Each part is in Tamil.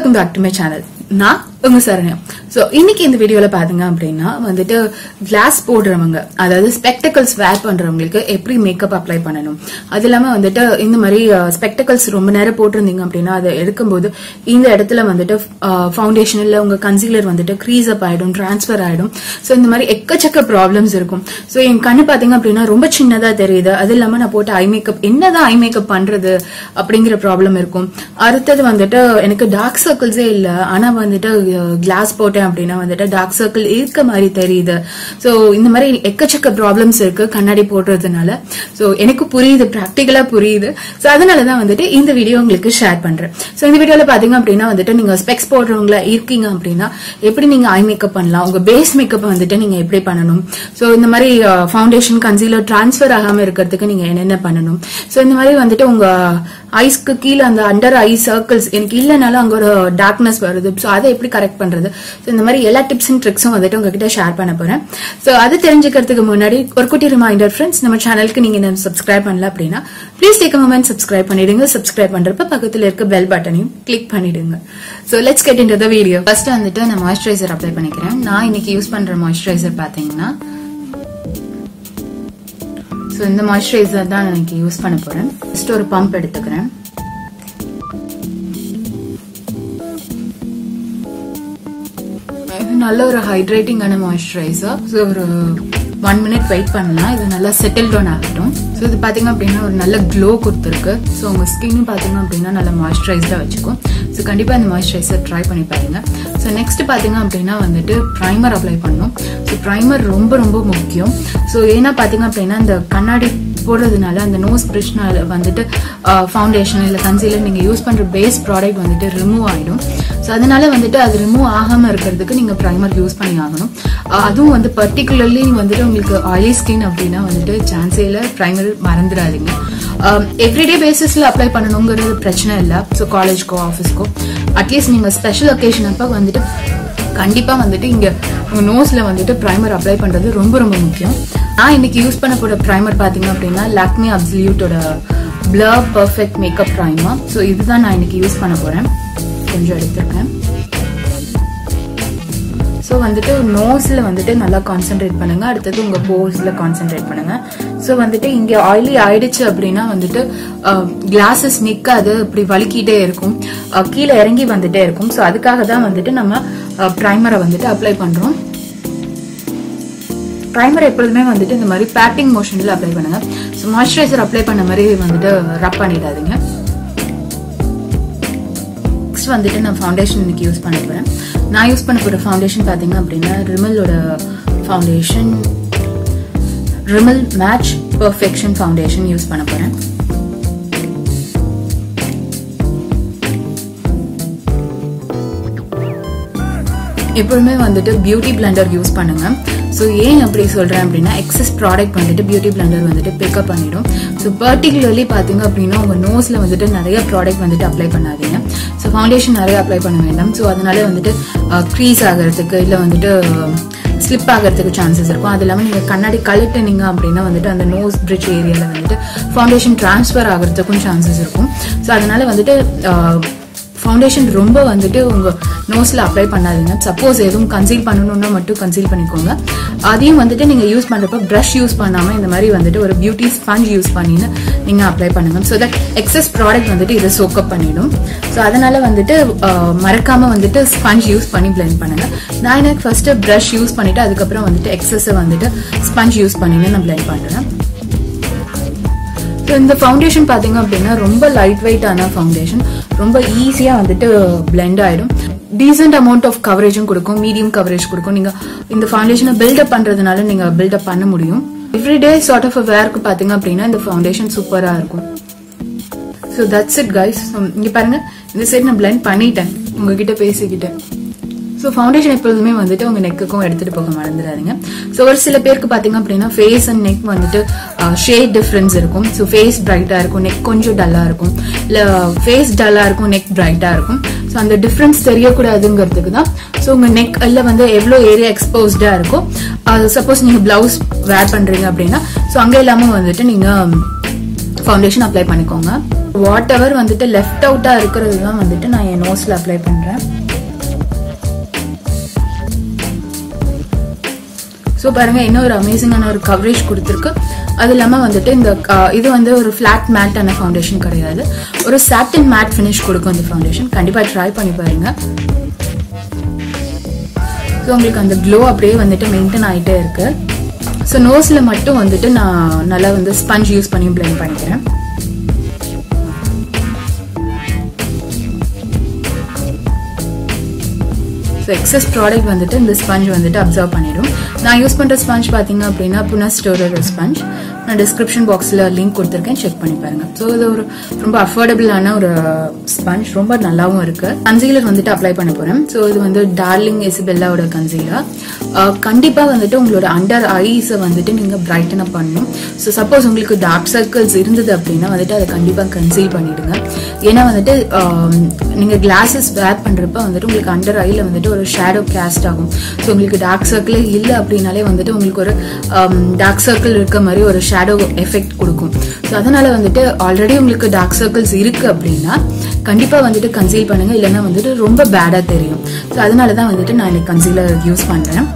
welcome back to my channel நான் உங்க சரண்யா சோ இன்னைக்கு இந்த வீடியோல பாத்தீங்க அப்படின்னா வந்துட்டு கிளாஸ் போடுறவங்க அதாவது ஸ்பெக்டக்கல்ஸ் வேர் பண்றவங்களுக்கு எப்படி மேக்கப் அப்ளை பண்ணணும் அது இல்லாம வந்துட்டு இந்த மாதிரி ஸ்பெக்டக்கல்ஸ் ரொம்ப நேரம் போட்டிருந்தீங்க அப்படின்னா அதை எடுக்கும்போது இந்த இடத்துல வந்துட்டு ஃபவுண்டேஷன் இல்ல உங்க கன்சீலர் வந்துட்டு க்ரீஸ் அப் ஆயிடும் டிரான்ஸ்ஃபர் ஆயிடும் சோ இந்த மாதிரி எக்கச்சக்க ப்ராப்ளம்ஸ் இருக்கும் சோ என் கண்ணு பாத்தீங்க அப்படின்னா ரொம்ப சின்னதா தெரியுது அது இல்லாம நான் போட்ட ஐ மேக்கப் என்னதான் ஐ மேக்கப் பண்றது அப்படிங்கிற ப்ராப்ளம் இருக்கும் அடுத்தது வந்துட்டு எனக்கு டார்க் சர்க்கிள்ஸே இல்ல ஆனா வந்துட்டு கிளாஸ் போட்டேன் அப்படின்னா வந்துட்டு டார்க் சர்க்கிள் இருக்க மாதிரி தெரியுது சோ இந்த மாதிரி எக்கச்சக்க ப்ராப்ளம்ஸ் இருக்கு கண்ணாடி போடுறதுனால சோ எனக்கு புரியுது பிராக்டிகலா புரியுது சோ அதனாலதான் வந்துட்டு இந்த வீடியோ உங்களுக்கு ஷேர் பண்றேன் சோ இந்த வீடியோல பாத்தீங்க அப்படின்னா வந்துட்டு நீங்க ஸ்பெக்ஸ் போடுறவங்களா இருக்கீங்க அப்படின்னா எப்படி நீங்க ஐ மேக்கப் பண்ணலாம் உங்க பேஸ் மேக்கப் வந்துட்டு நீங்க எப்படி பண்ணணும் சோ இந்த மாதிரி ஃபவுண்டேஷன் கன்சீலர் டிரான்ஸ்ஃபர் ஆகாம இருக்கிறதுக்கு நீங்க என்னென்ன பண்ணணும் சோ இந்த மாதிரி வந்துட்டு உங்க ஐஸ்க்கு கீழே அந்த அண்டர் ஐ சர்க்கிள்ஸ் எனக்கு இல்லைனாலும் அங்க ஒரு டார்க்னஸ் வருது சோ அதை எப்படி கரெக்ட் பண்றது சோ இந்த மாதிரி எல்லா டிப்ஸ் அண்ட் ட்ரிக்ஸும் வந்துட்டு உங்ககிட்ட ஷேர் பண்ண போறேன் சோ அது தெரிஞ்சுக்கிறதுக்கு முன்னாடி ஒரு குட்டி ரிமைண்டர் ஃப்ரெண்ட்ஸ் நம்ம சேனலுக்கு நீங்க என்ன சப்ஸ்கிரைப் பண்ணல அப்படின்னா ப்ளீஸ் டேக் மொமெண்ட் சப்ஸ்கிரைப் பண்ணிடுங்க சப்ஸ்கிரைப் பண்றப்ப பக்கத்துல இருக்க பெல் பட்டனையும் கிளிக் பண்ணிடுங்க so let's get in the video first வந்துட்டு நான் மாய்ஸ்சரைசர் அப்ளை பண்ணிக்கிறேன் நான் இன்னைக்கு யூஸ் பண்ற மாய்ஸ்சரைசர் பாத்தீங்கன்னா ஸோ இந்த மாய்ஸ்சரைசர் தான் நான் இன்னைக்கு யூஸ் பண்ண போறேன் ஃபர்ஸ்ட் ஒரு பம்ப் எடுத்துக்கிறேன் இது நல்ல ஒரு ஹைட்ரேட்டிங்கான மாய்ஸ்சரைசர் ஸோ ஒரு ஒன் மினிட் வெயிட் பண்ணலாம் இது நல்லா செட்டில் டவுன் ஆகட்டும் ஸோ இது பார்த்தீங்க அப்படின்னா ஒரு நல்ல க்ளோ கொடுத்துருக்கு ஸோ உங்கள் ஸ்கின் பார்த்தீங்க அப்படின்னா நல்லா மாய்ஸ்சரைஸ்டாக வச்சுக்கும் ஸோ கண்டிப்பாக இந்த மாய்ஸ்சரைசர் ட்ரை பண்ணி பாருங்க ஸோ நெக்ஸ்ட் பார்த்தீங்க அப்படின்னா வந்துட்டு ப்ரைமர் அப்ளை பண்ணணும் ஸோ ப்ரைமர் ரொம்ப ரொம்ப முக்கியம் ஸோ ஏன்னா பார்த்தீங்க அப்படின்னா இந்த கண்ணாடி போடுறதுனால அந்த நோஸ் பிரிஷ்னால வந்துட்டு ஃபவுண்டேஷன் இல்லை கன்சீலர் நீங்கள் யூஸ் பண்ணுற பேஸ் ப்ராடக்ட் வந்துட்டு ரிமூவ் ஆகிடும் ஸோ அதனால வந்துட்டு அது ரிமூவ் ஆகாமல் இருக்கிறதுக்கு நீங்கள் ப்ரைமர் யூஸ் பண்ணி ஆகணும் அதுவும் வந்து பர்டிகுலர்லி வந்துட்டு உங்களுக்கு ஆயிலி ஸ்கின் அப்படின்னா வந்துட்டு சான்ஸே இல்லை ப்ரைமர் மறந்துடாதீங்க எவ்ரிடே பேசிஸில் அப்ளை பண்ணணுங்கிறது பிரச்சனை இல்லை ஸோ காலேஜ்க்கோ ஆஃபீஸ்க்கோ அட்லீஸ்ட் நீங்கள் ஸ்பெஷல் ஒகேஷன் அப்போ வந்துட்டு கண்டிப்பா வந்துட்டு இங்க உங்க நோஸ்ல வந்துட்டு ப்ரைமர் அப்ளை பண்றது ரொம்ப ரொம்ப முக்கியம் நான் இன்னைக்கு யூஸ் பண்ண போற ப்ரைமர் பாத்தீங்க அப்படின்னா லாக்மி அப்சல்யூட்டோட blur perfect makeup primer so இதுதான் நான் இன்னைக்கு யூஸ் பண்ண போறேன் கொஞ்சம் எடுத்திருக்கேன் ஸோ வந்துட்டு நோஸில் வந்துட்டு நல்லா கான்சென்ட்ரேட் பண்ணுங்க அடுத்தது உங்கள் போர்ஸில் கான்சென்ட்ரேட் பண்ணுங்க ஸோ வந்துட்டு இங்கே ஆயிலி ஆயிடுச்சு அப்படின்னா வந்துட்டு கிளாஸஸ் நிற்காது இப்படி வலிக்கிட்டே இருக்கும் கீழே இறங்கி வந்துட்டே இருக்கும் ஸோ அதுக்காக தான் வந்துட்டு நம்ம ப்ரைமரை வந்துட்டு அப்ளை பண்ணுறோம் ப்ரைமர் எப்பொழுதுமே வந்துட்டு இந்த மாதிரி பேட்டிங் மோஷனில் அப்ளை பண்ணுங்க ஸோ மாய்ஸ்சரைசர் அப்ளை பண்ண மாதிரி வந்துட்டு ரப் பண்ணிடாதீங்க நெக்ஸ்ட் வந்துட்டு நான் ஃபவுண்டேஷன் இன்னைக்கு யூஸ் பண்ண போகிறேன் நான் யூஸ் பண்ண போகிற ஃபவுண்டேஷன் பார்த்தீங்க அப்படின்னா ரிமலோட foundation Rimmel match perfection foundation use பண்ண போகிறேன் எப்பவுமே வந்துட்டு பியூட்டி பிளண்டர் யூஸ் பண்ணுங்க ஸோ ஏன் அப்படி சொல்றேன் அப்படின்னா எக்ஸஸ் ப்ராடக்ட் வந்துட்டு பியூட்டி பிளண்டர் வந்துட்டு பிக்கப் பண்ணிடும் ஸோ பர்டிகுலர்லி பார்த்தீங்க அப்படின்னா உங்க நோஸ்ல வந்துட்டு நிறைய ப்ராடக்ட் வந்துட்டு அப்ளை பண்ணாதீங்க ஸோ ஃபவுண்டேஷன் நிறைய அப்ளை பண்ண வேண்டாம் ஸோ அதனால வந்துட்டு க்ரீஸ் ஆகிறதுக்கு இல்லை வந்துட்டு ஸ்லிப் ஆகிறதுக்கு சான்சஸ் இருக்கும் அது இல்லாமல் நீங்கள் கண்ணாடி கழட்டுனீங்க அப்படின்னா வந்துட்டு அந்த நோஸ் பிரிட்ஜ் ஏரியாவில் வந்துட்டு ஃபவுண்டேஷன் டிரான்ஸ்ஃபர் ஆகிறதுக்கும் சான்சஸ் இருக்கும் ஸோ அதனால வந்துட்டு ஃபவுண்டேஷன் ரொம்ப வந்துட்டு உங்க நோஸ்ல அப்ளை பண்ணாதீங்க சப்போஸ் எதுவும் கன்சீல் பண்ணணும்னா மட்டும் கன்சீல் பண்ணிக்கோங்க அதையும் வந்துட்டு நீங்க யூஸ் பண்றப்ப ப்ரஷ் யூஸ் பண்ணாம இந்த மாதிரி வந்துட்டு ஒரு பியூட்டி ஸ்பஞ்ச் யூஸ் பண்ணின்னு நீங்க அப்ளை பண்ணுங்க ஸோ தட் எக்ஸஸ் ப்ராடக்ட் வந்துட்டு இதை சோக்கப் பண்ணிடும் ஸோ அதனால வந்துட்டு மறக்காம வந்துட்டு ஸ்பஞ்ச் யூஸ் பண்ணி பிளெண்ட் பண்ணுங்க நான் எனக்கு ஃபர்ஸ்ட் ப்ரஷ் யூஸ் பண்ணிட்டு அதுக்கப்புறம் வந்துட்டு எக்ஸஸை வந்துட்டு ஸ்பஞ்ச் யூஸ் பண்ணின்னு நான் பிளெண்ட் பண்றேன் ஸோ இந்த ஃபவுண்டேஷன் பார்த்தீங்க அப்படின்னா ரொம்ப லைட் வெயிட்டான ஃபவுண்டேஷன் ரொம்ப ஈஸியாக வந்துட்டு பிளெண்ட் ஆகிடும் டீசென்ட் அமௌண்ட் ஆஃப் கவரேஜும் கொடுக்கும் மீடியம் கவரேஜ் கொடுக்கும் நீங்கள் இந்த ஃபவுண்டேஷனை பில்டப் பண்ணுறதுனால நீங்கள் பில்டப் பண்ண முடியும் எவ்ரிடே சார்ட் ஆஃப் வேர்க்கு பார்த்தீங்க அப்படின்னா இந்த ஃபவுண்டேஷன் சூப்பராக இருக்கும் ஸோ தட்ஸ் இட் கைஸ் இங்கே பாருங்க இந்த சைட் நான் பிளெண்ட் பண்ணிட்டேன் உங்ககிட்ட பேசிக்கிட்டேன் ஸோ ஃபவுண்டேஷன் எப்பொழுதுமே வந்துட்டு உங்க நெக்குக்கும் எடுத்துட்டு போக மறந்துடாதீங்க ஸோ ஒரு சில பேருக்கு பார்த்தீங்க அப்படின்னா ஃபேஸ் அண்ட் நெக் வந்துட்டு ஷேட் டிஃப்ரென்ஸ் இருக்கும் ஸோ ஃபேஸ் பிரைட்டாக இருக்கும் நெக் கொஞ்சம் டல்லாக இருக்கும் இல்லை ஃபேஸ் டல்லாக இருக்கும் நெக் பிரைட்டாக இருக்கும் ஸோ அந்த டிஃப்ரென்ஸ் தெரியக்கூடாதுங்கிறதுக்கு தான் ஸோ உங்கள் நெக் எல்லாம் வந்து எவ்வளோ ஏரியா எக்ஸ்போஸ்டாக இருக்கும் சப்போஸ் நீங்கள் ப்ளவுஸ் வேர் பண்ணுறீங்க அப்படின்னா ஸோ அங்கே இல்லாமல் வந்துட்டு நீங்கள் ஃபவுண்டேஷன் அப்ளை பண்ணிக்கோங்க வாட் எவர் வந்துட்டு லெஃப்ட் அவுட்டா இருக்கிறது தான் வந்துட்டு நான் என் நோஸ்ல அப்ளை பண்றேன் ஸோ பாருங்க இன்னும் ஒரு அமேசிங்கான ஒரு கவரேஜ் கொடுத்துருக்கு அது இல்லாமல் வந்துட்டு இந்த அஹ், இது வந்து ஒரு ஃபிளாட் மேட்டான ஃபவுண்டேஷன் கிடையாது ஒரு சாட்டின் மேட் ஃபினிஷ் கொடுக்கும் இந்த ஃபவுண்டேஷன் கண்டிப்பாக ட்ரை பண்ணி பாருங்க ஸோ உங்களுக்கு அந்த க்ளோ அப்படியே வந்துட்டு மெயின்டைன் ஆகிட்டே இருக்கு ஸோ நோஸில் மட்டும் வந்துட்டு நான் நல்லா வந்து ஸ்பஞ்ச் யூஸ் பண்ணி பிளெண்ட் பண்ணிக்கிறேன் ஸோ எக்ஸஸ் ப்ராடக்ட் வந்துட்டு இந்த ஸ்பஞ்ச் வந்துட்டு அப்சர்வ் பண்ணிடும் நான் யூஸ் பண்ணுற ஸ்பஞ்ச் பார்த்தீங்க அப்படின்னா புனா ஸ்டோரர் ஸ்பஞ்ச் நான் டிஸ்கிரிப்ஷன் பாக்ஸில் லிங்க் கொடுத்துருக்கேன் செக் பண்ணி பாருங்க ஸோ இது ஒரு ரொம்ப அஃபோர்டபுளான ஒரு ஸ்பஞ்ச் ரொம்ப நல்லாவும் இருக்கு கன்சீலர் வந்துட்டு அப்ளை பண்ண போறேன் ஸோ இது வந்து டார்லிங் எசிபெல்லாவோட கன்சீலர் கண்டிப்பா வந்துட்டு உங்களோட அண்டர் ஐஸை வந்துட்டு நீங்க பிரைட்டன் அப் பண்ணணும் ஸோ சப்போஸ் உங்களுக்கு டார்க் சர்க்கிள்ஸ் இருந்தது அப்படின்னா வந்துட்டு அதை கண்டிப்பா கன்சீல் பண்ணிடுங்க ஏன்னா வந்துட்டு ஆஹ், நீங்க கிளாஸஸ் வேர் பண்றப்ப வந்துட்டு உங்களுக்கு அண்டர் ஐல வந்துட்டு ஒரு ஷேடோ கேஸ்ட் ஆகும் ஸோ உங்களுக்கு டார்க் சர்க்கிளே இல்லை அப்படின்னாலே வந்துட்டு உங்களுக்கு ஒரு டார்க் சர்க்கிள் இருக்க மாதிரி ஒரு ஷேடோ எஃபெக்ட் கொடுக்கும் ஸோ அதனால வந்துட்டு ஆல்ரெடி உங்களுக்கு டார்க் சர்க்கிள்ஸ் இருக்கு அப்படின்னா கண்டிப்பா வந்துட்டு கன்சீல் பண்ணுங்க இல்லைன்னா வந்துட்டு ரொம்ப பேடா தெரியும் ஸோ அதனால தான் வந்துட்டு நான் இன்னைக்கு கன்சீலர் யூஸ் பண்றேன்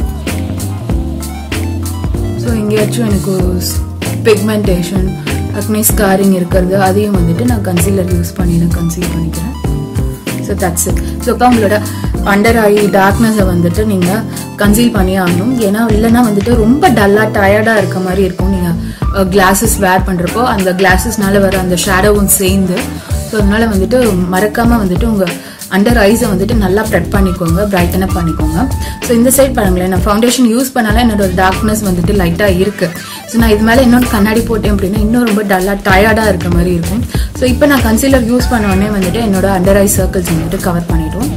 ஸோ எங்கேயாச்சும் எனக்கு பிக்மெண்டேஷன் அக்னி ஸ்காரிங் இருக்கிறது அதையும் வந்துட்டு நான் கன்சீலர் யூஸ் பண்ணி நான் கன்சீல் பண்ணிக்கிறேன் ஸோ தட்ஸ் இட் ஸோ இப்போ உங்களோட அண்டர் ஐ டார்க்னஸை வந்துட்டு நீங்கள் கன்சீல் பண்ணி ஆகணும் ஏன்னா இல்லைன்னா வந்துட்டு ரொம்ப டல்லாக டயர்டாக இருக்க மாதிரி இருக்கும் நீங்கள் கிளாஸஸ் வேர் பண்ணுறப்போ அந்த கிளாஸஸ்னால வர அந்த ஷேடோவும் சேர்ந்து ஸோ அதனால வந்துட்டு மறக்காமல் வந்துட்டு உங்கள் அண்டர் ஐஸை வந்துட்டு நல்லா ப்ரெப் பண்ணிக்கோங்க பிரைட்டன் அப் பண்ணிக்கோங்க ஸோ இந்த சைட் பாருங்களேன் நான் ஃபவுண்டேஷன் யூஸ் பண்ணாலும் என்னோட டார்க்னஸ் வந்துட்டு லைட்டாக இருக்கு ஸோ நான் இது மேலே இன்னொரு கண்ணாடி போட்டேன் அப்படின்னா இன்னும் ரொம்ப டல்லாக டயர்டாக இருக்க மாதிரி இருக்கும் ஸோ இப்போ நான் கன்சீலர் யூஸ் பண்ண உடனே வந்துட்டு என்னோட அண்டர் ஐ சர்க்கிள்ஸ் வந்துட்டு கவர் பண்ணிடும்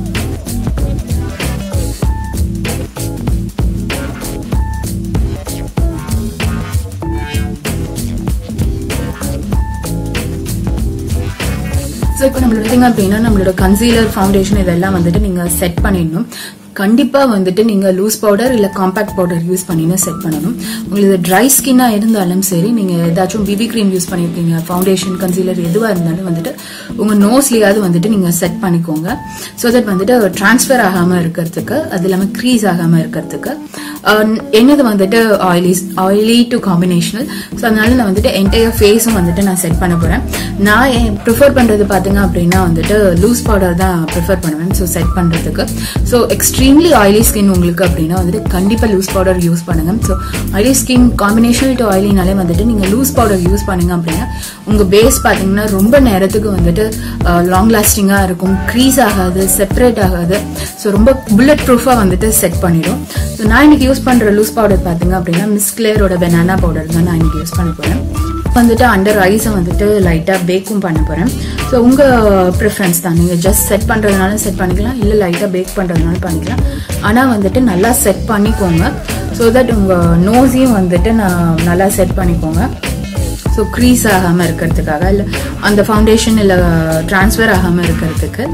ஸோ இப்போ நம்மளோட திங் அப்படின்னா நம்மளோட கன்சீலர் ஃபவுண்டேஷன் இதெல்லாம் வந்துட்டு நீங்க செட் பண்ணிடணும் கண்டிப்பா வந்துட்டு நீங்க லூஸ் பவுடர் இல்ல காம்பாக்ட் பவுடர் யூஸ் பண்ணின்னு செட் பண்ணணும் உங்களுக்கு ட்ரை ஸ்கின்னா இருந்தாலும் சரி நீங்க ஏதாச்சும் பிபி க்ரீம் யூஸ் பண்ணிருக்கீங்க ஃபவுண்டேஷன் கன்சீலர் எதுவா இருந்தாலும் வந்துட்டு உங்க நோஸ்லயாவது வந்துட்டு நீங்க செட் பண்ணிக்கோங்க ஸோ தட் வந்துட்டு டிரான்ஸ்ஃபர் ஆகாம இருக்கிறதுக்கு அது இல்லாம க்ரீஸ் ஆகாம இருக்கிறதுக்கு அஹ், என்னது வந்துட்டு oily oily to combinational so அதனால நான் வந்துட்டு என்டையர் ஃபேஸும் வந்துட்டு நான் செட் பண்ண போறேன் நான் ப்ரிஃபர் பண்றது பாத்தீங்க அப்படின்னா வந்துட்டு லூஸ் பவுடர் தான் ப்ரிஃபர் பண்ணுவேன் ஸோ செட் பண்றதுக்கு ஸோ எக்ஸ்ட்ரீம்லி ஆயிலி ஸ்கின் உங்களுக்கு அப்படின்னா வந்துட்டு கண்டிப்பா லூஸ் பவுடர் யூஸ் பண்ணுங்க so oily skin combinational to ஆயிலினாலே வந்துட்டு நீங்க லூஸ் பவுடர் யூஸ் பண்ணீங்க அப்படின்னா உங்க பேஸ் பாத்தீங்கன்னா ரொம்ப நேரத்துக்கு வந்துட்டு லாங் லாஸ்டிங்கா இருக்கும் க்ரீஸ் ஆகாது செப்பரேட் ஆகாது ஸோ ரொம்ப புல்லட் ப்ரூஃபா வந்துட்டு செட் பண்ணிடும் ஸோ நான் இன்னைக்கு யூஸ் பண்ற லூஸ் பவுடர் பாத்தீங்க அப்படின்னா மிஸ் கிளேரோட பெனானா பவுடர் தான் நான் இன்னைக்கு யூஸ் பண்ண போறேன் வந்துட்டு அண்டர் ஐஸை வந்துட்டு லைட்டா பேக்கும் பண்ண போறேன் ஸோ உங்க ப்ரிஃபரன்ஸ் தான் நீங்க ஜஸ்ட் செட் பண்றதுனாலும் செட் பண்ணிக்கலாம் இல்ல லைட்டா பேக் பண்றதுனாலும் பண்ணிக்கலாம் ஆனா வந்துட்டு நல்லா செட் பண்ணிக்கோங்க ஸோ தட் உங்க நோஸையும் வந்துட்டு நான் நல்லா செட் பண்ணிக்கோங்க ஸோ க்ரீஸ் ஆகாம இருக்கிறதுக்காக இல்ல அந்த ஃபவுண்டேஷன் இல்ல டிரான்ஸ்ஃபர் ஆகாம இருக்கிறதுக்கு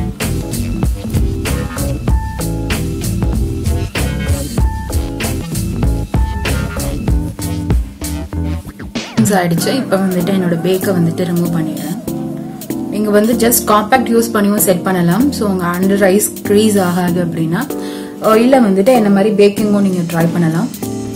ஆயிடுச்சு இப்போ வந்துட்டு என்னோட பேக்கை வந்துட்டு ரிமூவ் பண்ணிடுறேன் நீங்க வந்து ஜஸ்ட் காம்பேக்ட் யூஸ் பண்ணியும் செட் பண்ணலாம் ஸோ உங்க அண்டர் ஐஸ் க்ரீஸ் ஆகாது அப்படின்னா அஹ் இல்ல வந்துட்டு என்ன மாதிரி பேக்கிங்கும் நீங்க ட்ரை பண்ணலாம்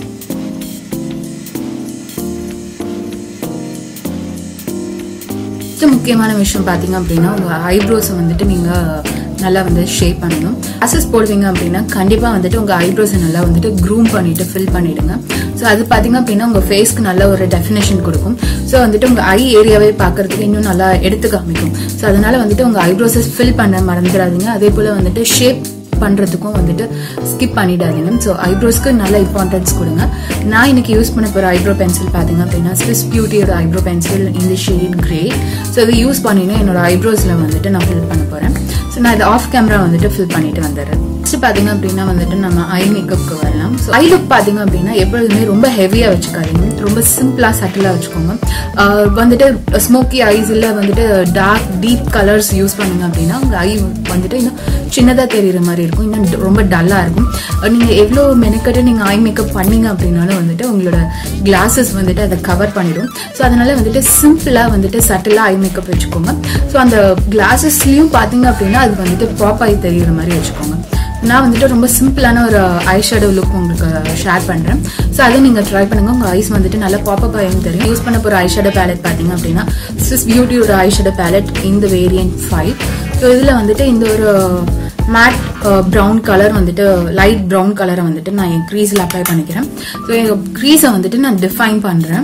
அடுத்த முக்கியமான விஷயம் பாத்தீங்க அப்படின்னா உங்க ஐப்ரோஸை வந்துட்டு நீங்க நல்லா வந்து ஷேப் பண்ணணும் அசஸ் போடுவீங்க அப்படின்னா கண்டிப்பா வந்துட்டு உங்க ஐப்ரோஸை நல்லா வந்துட்டு க்ரூம் பண்ணிட்டு ஃபில் பண்ணிடுங்க ஸோ அது பாத்தீங்க அப்படின்னா உங்க ஃபேஸ்க்கு நல்ல ஒரு டெஃபினேஷன் கொடுக்கும் ஸோ வந்துட்டு உங்க ஐ ஏரியாவே பார்க்கறதுக்கு இன்னும் நல்லா எடுத்து காமிக்கும் ஸோ அதனால வந்துட்டு உங்க ஐப்ரோஸை ஃபில் பண்ண மறந்துடாதீங்க அதே போல வந்துட்டு ஷேப் பண்றதுக்கும் வந்துட்டு ஸ்கிப் பண்ணிடாதீங்க ஸோ ஐப்ரோஸ்க்கு நல்ல இம்பார்ட்டன்ஸ் கொடுங்க நான் இன்னைக்கு யூஸ் பண்ண போற ஐப்ரோ பென்சில் பாத்தீங்க அப்படின்னா ஸ்விஸ் பியூட்டியோட ஐப்ரோ பென்சில் இந்த ஷேட் கிரே ஸோ இதை யூஸ் பண்ணினா என்னோட ஐப்ரோஸ்ல வந்துட்டு நான் ஃபில் பண்ண போறேன் ஸோ நான் இதை ஆஃப் கேமரா வந்துட்டு ஃபில் பண்ணிட்டு வந்துடுறேன் நெக்ஸ்ட் பாத்தீங்க அப்படின்னா வந்துட்டு நம்ம ஐ மேக்கப்க்கு வரலாம் ஸோ ஐ லுக் பாத்தீங்க அப்படின்னா எப்பொழுதுமே ரொம்ப ஹெவியா வச்சுக்காதீங்க ரொம்ப சிம்பிளா சட்டிலா வச்சுக்கோங்க ஆஹ் வந்துட்டு ஸ்மோக்கி ஐஸ் இல்ல வந்துட்டு டார்க் டீப் கலர்ஸ் யூஸ் பண்ணுங்க அப்படின்னா உங்க ஐ வந்துட்டு இன்னும் சின்னதா தெரியுற மாதிரி இருக்கும் இன்னும் ரொம்ப டல்லா இருக்கும் அஹ் நீங்க எவ்வளவு மெனக்கட்டு நீங்க ஐ மேக்கப் பண்ணீங்க அப்படின்னாலும் வந்துட்டு உங்களோட கிளாஸஸ் வந்துட்டு அதை கவர் பண்ணிடும் ஸோ அதனால வந்துட்டு சிம்பிளா வந்துட்டு சட்டிலா ஐ மேக்கப் வச்சுக்கோங்க ஸோ அந்த கிளாஸஸ்லயும் பாத்தீங்க அப்படின்னா அது வந்துட்டு பாப் ஆகி தெரியுற மாதிரி வச்சுக்கோங்க நான் வந்துட்டு ரொம்ப சிம்பிளான ஒரு ஐ ஷேடோ லுக் உங்களுக்கு ஷேர் பண்றேன் ஸோ அதை நீங்க ட்ரை பண்ணுங்க உங்க ஐஸ் வந்துட்டு நல்லா பாப்பப் ஆகும் தெரியும் யூஸ் பண்ண போற ஐ ஷேடோ பேலட் பாத்தீங்க அப்படின்னா ஸ்விஸ் பியூட்டியோட ஐ ஷேடோ பேலட் இந்த வேரியன்ட் ஃபைவ் ஸோ இதுல வந்துட்டு இந்த ஒரு மேட் ப்ரௌன் கலர் வந்துட்டு லைட் ப்ரௌன் கலரை வந்துட்டு நான் என் க்ரீஸில் அப்ளை பண்ணிக்கிறேன் ஸோ என் க்ரீஸை வந்துட்டு நான் டிஃபைன் பண்றேன்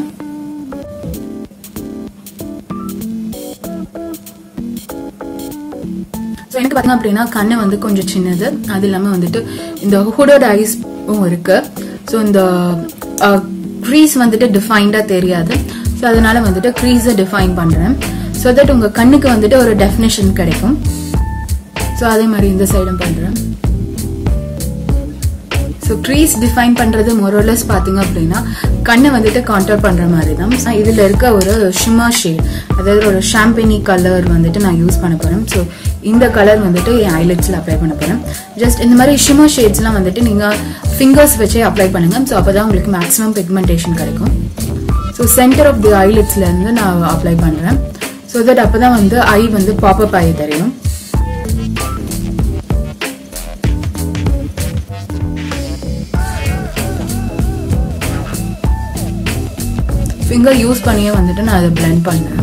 ஸோ எனக்கு பார்த்தீங்க அப்படின்னா கண்ணு வந்து கொஞ்சம் சின்னது அது இல்லாமல் வந்துட்டு இந்த ஹுடோட ஐஸும் இருக்கு ஸோ இந்த க்ரீஸ் வந்துட்டு டிஃபைன்டா தெரியாது ஸோ அதனால வந்துட்டு க்ரீஸை டிஃபைன் பண்றேன் ஸோ தட் உங்க கண்ணுக்கு வந்துட்டு ஒரு டெஃபினேஷன் கிடைக்கும் ஸோ அதே மாதிரி இந்த சைடும் பண்றேன் ஸோ க்ரீஸ் டிஃபைன் பண்றது மொரோலஸ் பாத்தீங்க அப்படின்னா கண்ணை வந்துட்டு கான்டர் பண்ற மாதிரி தான் So, இதுல இருக்க ஒரு ஷிமா ஷேட் அதாவது ஒரு ஷாம்பெனி கலர் வந்துட்டு நான் யூஸ் பண்ண போறேன் ஸோ இந்த கலர் வந்துட்டு என் ஐலட்ஸ்ல அப்ளை பண்ண போறேன் ஜஸ்ட் இந்த மாதிரி ஷிமா ஷேட்ஸ்லாம் வந்துட்டு நீங்க ஃபிங்கர்ஸ் வச்சே அப்ளை பண்ணுங்க ஸோ அப்பதான் உங்களுக்கு மேக்ஸிமம் பிக்மெண்டேஷன் கிடைக்கும் ஸோ சென்டர் ஆஃப் தி ஐலிட்ஸ்ல இருந்து நான் அப்ளை பண்றேன் ஸோ தட் அப்பதான் வந்து ஐ வந்து பாப்அப் ஆகி தெரியும் ஃபிங்கர் யூஸ் பண்ணியே வந்துட்டு நான் அதை blend பண்ணேன்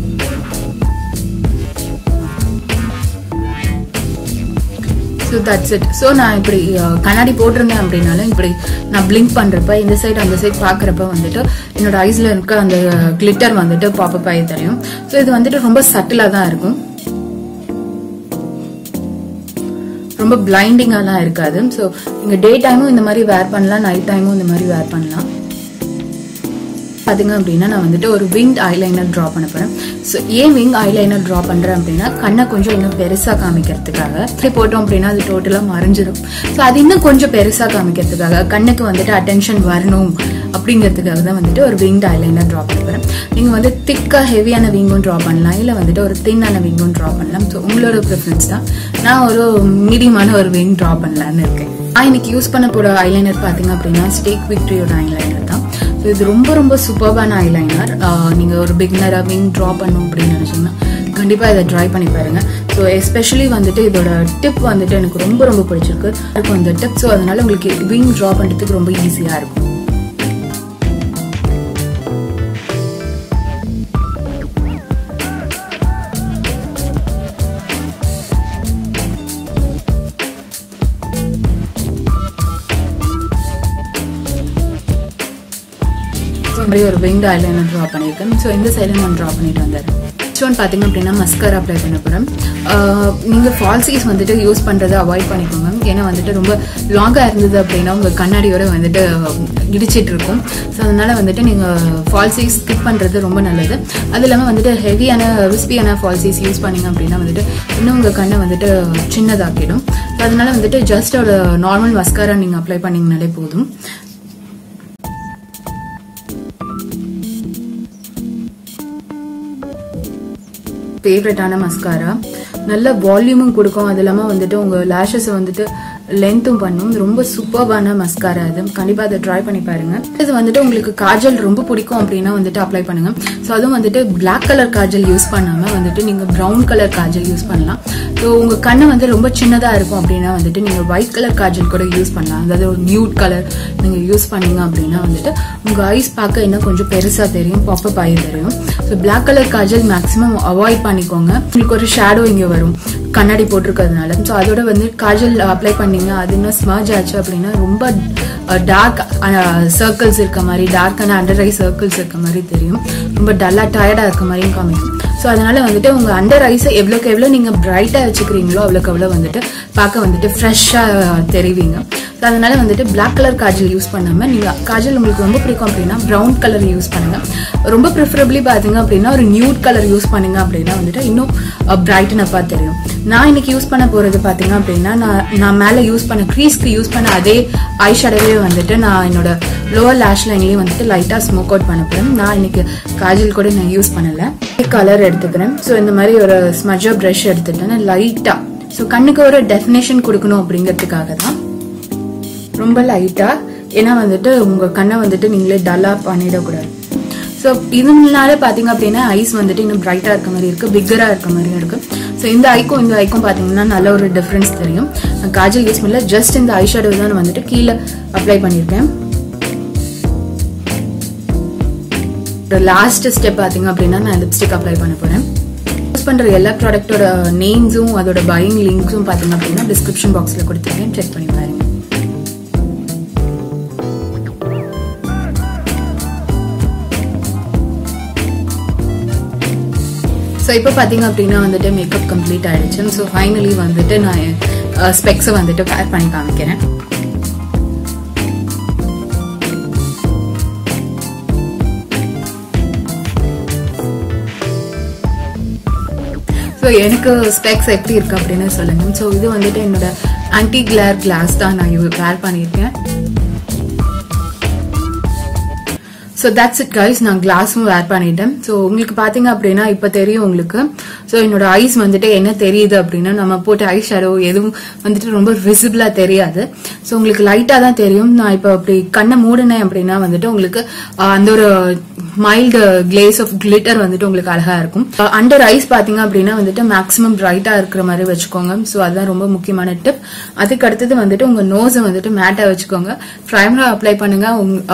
ஸோ தட்ஸ் இட் ஸோ நான் இப்படி அஹ், கண்ணாடி போட்டிருந்தேன் அப்படின்னாலும் இப்படி நான் பிளிங்க் பண்றப்ப இந்த சைடு அந்த சைடு பார்க்குறப்ப வந்துட்டு என்னோட ஐஸ்ல இருக்க அந்த கிளிட்டர் வந்துட்டு பாப்பப் ஆகி தெரியும் ஸோ இது வந்துட்டு ரொம்ப சட்டிலாக தான் இருக்கும் ரொம்ப பிளைண்டிங்காலாம் இருக்காது ஸோ நீங்கள் டே டைமும் இந்த மாதிரி வேர் பண்ணலாம் நைட் டைமும் இந்த மாதிரி வேர் பண்ணலாம் பாத்தீங்க அப்படின்னா நான் வந்துட்டு ஒரு விங்ட் ஐலைனர் ட்ரா பண்ண போறேன் ஸோ ஏன் விங் ஐலைனர் ட்ரா பண்றேன் அப்படின்னா கண்ணை கொஞ்சம் இன்னும் பெருசா காமிக்கிறதுக்காக இப்படி போட்டோம் அப்படின்னா அது டோட்டலா மறைஞ்சிடும் ஸோ அது இன்னும் கொஞ்சம் பெருசா காமிக்கிறதுக்காக கண்ணுக்கு வந்துட்டு அட்டென்ஷன் வரணும் அப்படிங்கிறதுக்காக தான் வந்துட்டு ஒரு விங்ட் ஐலைனர் ட்ரா பண்ண போறேன் நீங்க வந்து திக்கா ஹெவியான விங்கும் ட்ரா பண்ணலாம் இல்ல வந்துட்டு ஒரு தின்னான விங்கும் ட்ரா பண்ணலாம் ஸோ உங்களோட ப்ரிஃபரன்ஸ் தான் நான் ஒரு மீடியமான ஒரு விங் ட்ரா பண்ணலான்னு இருக்கேன் நான் இன்னைக்கு யூஸ் பண்ண போற ஐலைனர் பாத்தீங்க அப்படின்னா ஸ்டேக் விக்டரியோட ஐலைனர் தான் ஸோ இது ரொம்ப ரொம்ப சூப்பர்பான ஐலைனர் நீங்கள் ஒரு பிகினராக விங் ட்ரா பண்ணும் அப்படின்னு நினச்சிங்கன்னா கண்டிப்பாக இதை ட்ரை பண்ணி பாருங்க ஸோ எஸ்பெஷலி வந்துட்டு இதோட டிப் வந்துட்டு எனக்கு ரொம்ப ரொம்ப பிடிச்சிருக்கு இருக்கும் இந்த டிப் ஸோ அதனால உங்களுக்கு விங் ட்ரா பண்ணுறதுக்கு ரொம்ப ஈஸியாக இருக்கும் ஸோ இந்த மாதிரி ஒரு விங்ட் ஐலைனர் ட்ரா பண்ணியிருக்கேன் ஸோ இந்த சைடில் நான் ட்ரா பண்ணிட்டு வந்தேன் நெக்ஸ்ட் ஒன் பார்த்தீங்க அப்படின்னா மஸ்காரா அப்ளை பண்ண போகிறேன் நீங்கள் ஃபால்சீஸ் வந்துட்டு யூஸ் பண்ணுறதை அவாய்ட் பண்ணிக்கோங்க ஏன்னா வந்துட்டு ரொம்ப லாங்காக இருந்தது அப்படின்னா உங்கள் கண்ணாடியோட வந்துட்டு இடிச்சிட்டு இருக்கும் ஸோ அதனால வந்துட்டு நீங்கள் ஃபால்சீஸ் ஸ்கிப் பண்ணுறது ரொம்ப நல்லது அது இல்லாமல் வந்துட்டு ஹெவியான விஸ்பியான ஃபால்சீஸ் யூஸ் பண்ணீங்க அப்படின்னா வந்துட்டு இன்னும் உங்கள் கண்ணை வந்துட்டு சின்னதாக்கிடும் ஸோ அதனால வந்துட்டு ஜஸ்ட் ஒரு நார்மல் மஸ்காரா நீங்கள் அப்ளை பண்ணீங்கனாலே போதும் ஃபேவரட்டான மஸ்காரா நல்ல வால்யூமும் கொடுக்கும் அது இல்லாமல் வந்துட்டு உங்கள் லேஷஸை வந்துட்டு லென்த்தும் பண்ணும் ரொம்ப சூப்பர்பான மஸ்காரா இது கண்டிப்பாக அதை ட்ரை பண்ணி பாருங்க இது வந்துட்டு உங்களுக்கு காஜல் ரொம்ப பிடிக்கும் அப்படின்னா வந்துட்டு அப்ளை பண்ணுங்க ஸோ அதுவும் வந்துட்டு பிளாக் கலர் காஜல் யூஸ் பண்ணாமல் வந்துட்டு நீங்கள் ப்ரௌன் கலர் காஜல் யூஸ் பண்ணலாம் ஸோ உங்கள் கண்ணு வந்து ரொம்ப சின்னதாக இருக்கும் அப்படின்னா வந்துட்டு நீங்கள் ஒயிட் கலர் காஜல் கூட யூஸ் பண்ணலாம் அதாவது ஒரு நியூட் கலர் நீங்கள் யூஸ் பண்ணீங்க அப்படின்னா வந்துட்டு உங்கள் ஐஸ் பார்க்க இன்னும் கொஞ்சம் பெருசாக தெரியும் பாப்பப் ஆகி தெரியும் so black colour kajal maximum avoid பண்ணிக்கோங்க உங்களுக்கு ஒரு ஷேடோ இங்கே வரும் கண்ணாடி போட்டிருக்கிறதுனால ஸோ அதோட வந்து காஜல் அப்ளை பண்ணீங்க அது இன்னும் ஸ்மர்ஜ் ஆச்சு அப்படின்னா ரொம்ப டார்க் சர்க்கிள்ஸ் இருக்க மாதிரி டார்க்கான அண்டர் ஐ சர்க்கிள்ஸ் இருக்க மாதிரி தெரியும் ரொம்ப டல்லாக டயர்டாக இருக்க மாதிரியும் காமிக்கும் ஸோ அதனால வந்துட்டு உங்க அண்டர் ஐஸை எவ்வளோக்கு எவ்வளோ நீங்க பிரைட்டா வச்சுக்கிறீங்களோ அவ்வளோக்கு அவ்வளோ வந்துட்டு பார்க்க வந்துட்டு ஃப்ரெஷ்ஷாக தெரிவிங்க ஸோ அதனால வந்துட்டு பிளாக் கலர் காஜல் யூஸ் பண்ணாம நீங்க காஜல் உங்களுக்கு ரொம்ப பிடிக்கும் அப்படின்னா ப்ரௌன் கலர் யூஸ் பண்ணுங்க ரொம்ப ப்ரிஃபரபிளி பார்த்தீங்க அப்படின்னா ஒரு நியூட் கலர் யூஸ் பண்ணுங்க அப்படின்னா வந்துட்டு இன்னும் பிரைட்டனப்பா தெரியும் நான் இன்னைக்கு யூஸ் பண்ண போறது பாத்தீங்க அப்படின்னா நான் நான் மேல யூஸ் பண்ண க்ரீஸ்க்கு யூஸ் பண்ண அதே ஐ ஷேடோவே வந்துட்டு நான் என்னோட லோவர் லேஷ் லைன்லயும் வந்துட்டு லைட்டா ஸ்மோக் அவுட் பண்ண போறேன் நான் இன்னைக்கு காஜல் கூட நான் யூஸ் பண்ணல கலர் எடுத்துக்கிறேன் ஸோ இந்த மாதிரி ஒரு ஸ்மஜர் ப்ரஷ் எடுத்துட்டேன் லைட்டா ஸோ கண்ணுக்கு ஒரு டெஃபினேஷன் கொடுக்கணும் அப்படிங்கிறதுக்காக தான் ரொம்ப லைட்டா ஏன்னா வந்துட்டு உங்க கண்ணை வந்துட்டு நீங்களே டல்லா பண்ணிடக்கூடாது ஸோ இதனால பாத்தீங்க அப்படின்னா ஐஸ் வந்துட்டு இன்னும் பிரைட்டா இருக்க மாதிரி இருக்கு பிக்கரா இருக்க மாதிரியும் இருக்கு ஸோ இந்த ஐக்கும் இந்த ஐக்கும் பாத்தீங்கன்னா நல்ல ஒரு டிஃபரன்ஸ் தெரியும் நான் காஜல் யூஸ் பண்ணல ஜஸ்ட் இந்த ஐ ஷேடோ தான் வந்துட்டு கீழே அப்ளை பண்ணியிருக்கேன் லாஸ்ட் ஸ்டெப் பாத்தீங்க அப்படின்னா நான் லிப்ஸ்டிக் அப்ளை பண்ண போறேன் யூஸ் பண்ற எல்லா ப்ராடக்ட்டோட நேம்ஸும் அதோட பையிங் லிங்க்ஸும் பாத்தீங்க அப்படின்னா டிஸ்கிரிப்ஷன் பாக்ஸ்ல கொடுத்துருக்கேன் செக் பண்ணி பாருங்க ஸோ இப்போ பார்த்தீங்க அப்படின்னா வந்துட்டு மேக்கப் கம்ப்ளீட் ஆயிடுச்சு ஸோ ஃபைனலி வந்துட்டு நான் ஸ்பெக்ஸை வந்துட்டு பேர் பண்ணி காமிக்கிறேன் ஸோ எனக்கு ஸ்பெக்ஸ் எப்படி இருக்கு அப்படின்னு சொல்லுங்க ஸோ இது வந்துட்டு என்னோட ஆன்டி கிளேர் கிளாஸ் தான் நான் வேர் பண்ணியிருக்கேன் ஸோ தட்ஸ் இட் கைஸ் நான் கிளாஸும் வேர் பண்ணிட்டேன் ஸோ உங்களுக்கு பார்த்தீங்க அப்படின்னா இப்போ தெரியும் உங்களுக்கு ஸோ என்னோட ஐஸ் வந்துட்டு என்ன தெரியுது அப்படின்னா நம்ம போட்ட ஐ ஷேடோ எதுவும் வந்துட்டு ரொம்ப விசிபிளா தெரியாது ஸோ உங்களுக்கு லைட்டாக தான் தெரியும் நான் இப்போ அப்படி கண்ணை மூடினேன் அப்படின்னா வந்துட்டு உங்களுக்கு அந்த ஒரு மைல்டு கிளேஸ் ஆஃப் கிளிட்டர் வந்துட்டு உங்களுக்கு அழகா இருக்கும் அண்டர் ஐஸ் பாத்தீங்க அப்படின்னா வந்துட்டு மேக்ஸிமம் பிரைட்டா இருக்கிற மாதிரி வச்சுக்கோங்க ஸோ அதுதான் ரொம்ப முக்கியமான டிப் அதுக்கு அடுத்தது வந்துட்டு உங்க நோஸை வந்துட்டு மேட்டா வச்சுக்கோங்க பிரைமரா அப்ளை பண்ணுங்க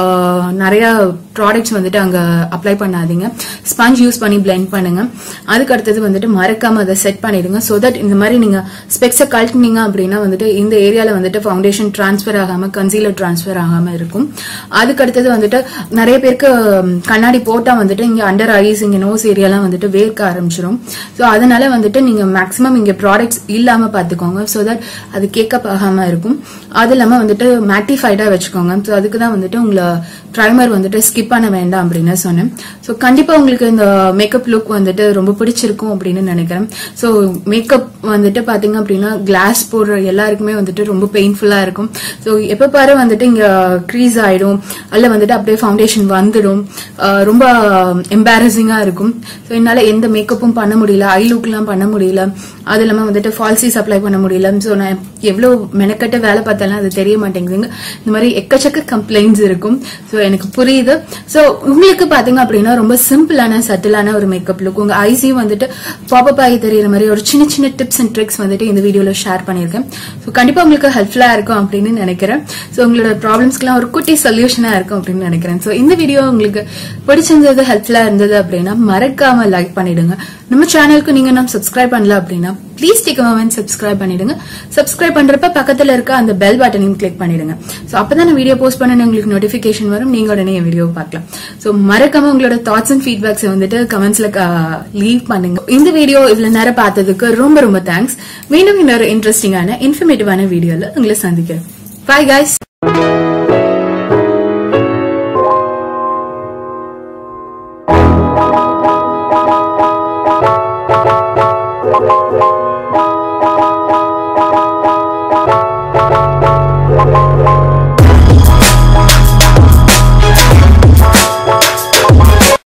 நிறைய ப்ராடக்ட்ஸ் வந்துட்டு அங்க அப்ளை பண்ணாதீங்க ஸ்பஞ்ச் யூஸ் பண்ணி பிளெண்ட் பண்ணுங்க அதுக்கு அடுத்தது வந்துட்டு மறக்காம அதை செட் பண்ணிடுங்க ஸோ தட் இந்த மாதிரி நீங்க ஸ்பெக்ஸை கழட்டினீங்க அப்படின்னா வந்துட்டு இந்த ஏரியால வந்துட்டு ஃபவுண்டேஷன் டிரான்ஸ்ஃபர் ஆகாம கன்சீலர் டிரான்ஸ்ஃபர் ஆகாம இருக்கும் அதுக்கு அடுத்தது வந்துட்டு நிறைய பேருக்கு கண்ணாடி போட்டா வந்துட்டு இங்க அண்டர் ஐஸ் இங்க நோஸ் ஏரியாலாம் வந்துட்டு வேர்க்க ஆரம்பிச்சிடும் ஸோ அதனால வந்துட்டு நீங்க மேக்ஸிமம் இங்க ப்ராடக்ட்ஸ் இல்லாம பாத்துக்கோங்க ஸோ தட் அது கேக்கப் ஆகாம இருக்கும் அது இல்லாம வந்துட்டு மேட்டிஃபைடா வச்சுக்கோங்க ஸோ அதுக்கு தான் வந்துட்டு உங்களை ப்ரைமர் வந்துட்டு ஸ்கிப் பண்ண வேண்டாம் அப்படின்னு சொன்னேன் ஸோ கண்டிப்பா உங்களுக்கு இந்த மேக்கப் லுக் வந்துட்டு ரொம்ப பிடிச்சிருக்கும் அப்படின்னு நினைக்கிறேன் ஸோ மேக்கப் வந்துட்டு பாத்தீங்க அப்படின்னா கிளாஸ் போடுற எல்லாருக்குமே வந்துட்டு ரொம்ப பெயின்ஃபுல்லா இருக்கும் ஸோ எப்ப பாரு வந்துட்டு இங்க க்ரீஸ் ஆயிடும் அல்ல வந்துட்டு அப்படியே ஃபவுண்டேஷன் வந்துடும் ரொம்ப எம்பாரசிங்கா இருக்கும் ஸோ என்னால எந்த மேக்கப்பும் பண்ண முடியல ஐ லுக்லாம் பண்ண முடியல அது இல்லாம வந்துட்டு ஃபால்சிஸ் அப்ளை பண்ண முடியல ஸோ நான் எவ்வளவு மெனக்கட்ட வேலை பார்த்தாலும் அது தெரிய மாட்டேங்குதுங்க இந்த மாதிரி எக்கச்சக்க கம்ப்ளைண்ட்ஸ் இருக்கும் ஸோ எனக்கு புரியுது ஸோ உங்களுக்கு பாத்தீங்க அப்படின்னா ரொம்ப சிம்பிளான சட்டிலான ஒரு மேக்கப் லுக் உங்க ஐசியும் வந்துட்டு பாப்பப் ஆகி தெரியுற மாதிரி ஒரு சின்ன சின்ன டிப்ஸ் அண்ட் ட்ரிக்ஸ் வந்துட்டு இந்த வீடியோல ஷேர் பண்ணியிருக்கேன் ஸோ கண்டிப்பா உங்களுக்கு ஹெல்ப்ஃபுல்லா இருக்கும் அப்படின்னு நினைக்கிறேன் ஸோ உங்களோட ப்ராப்ளம்ஸ்க்குலாம் ஒரு குட்டி சொல்யூஷனா இருக்கும் அப்படின்னு நினைக்கிறேன் ஸோ இந்த வீடியோ உங்களுக்கு பிடிச்சிருந்தது ஹெல்ப்ஃபுல்லா இருந்தது அப்படின்னா மறக்காம லைக் பண்ணிடுங்க நம்ம சேனலுக்கு நீங்க நம்ம சப்ஸ்கிரைப் பண்ணல அப்படின்னா ப்ளீஸ் டேக் மொமெண்ட் சப்ஸ்கிரைப் பண்ணிடுங்க சப்ஸ்கிரைப் பண்றப்ப பக்கத்துல இருக்க அந்த பெல் பட்டனையும் கிளிக் பண்ணிடுங்க ஸோ அப்பதான் நான் வீடியோ போஸ்ட் பண்ண உங்களுக்கு நோட்டிபிகேஷன் வரும் நீங்க உடனே என் வீடியோ பார்க்கலாம் ஸோ மறக்காம உங்களோட தாட்ஸ் அண்ட் ஃபீட்பேக்ஸ் வந்துட்டு கமெண்ட்ஸ்ல லீவ் பண்ணுங்க இந்த வீடியோ இவ்வளவு நேரம் பார்த்ததுக்கு ரொம்ப ரொம்ப தேங்க்ஸ் மீண்டும் இன்னொரு இன்ட்ரெஸ்டிங்கான இன்ஃபர்மேட்டிவான வீடியோல உங்களை சந்திக்கிறேன் பாய் guys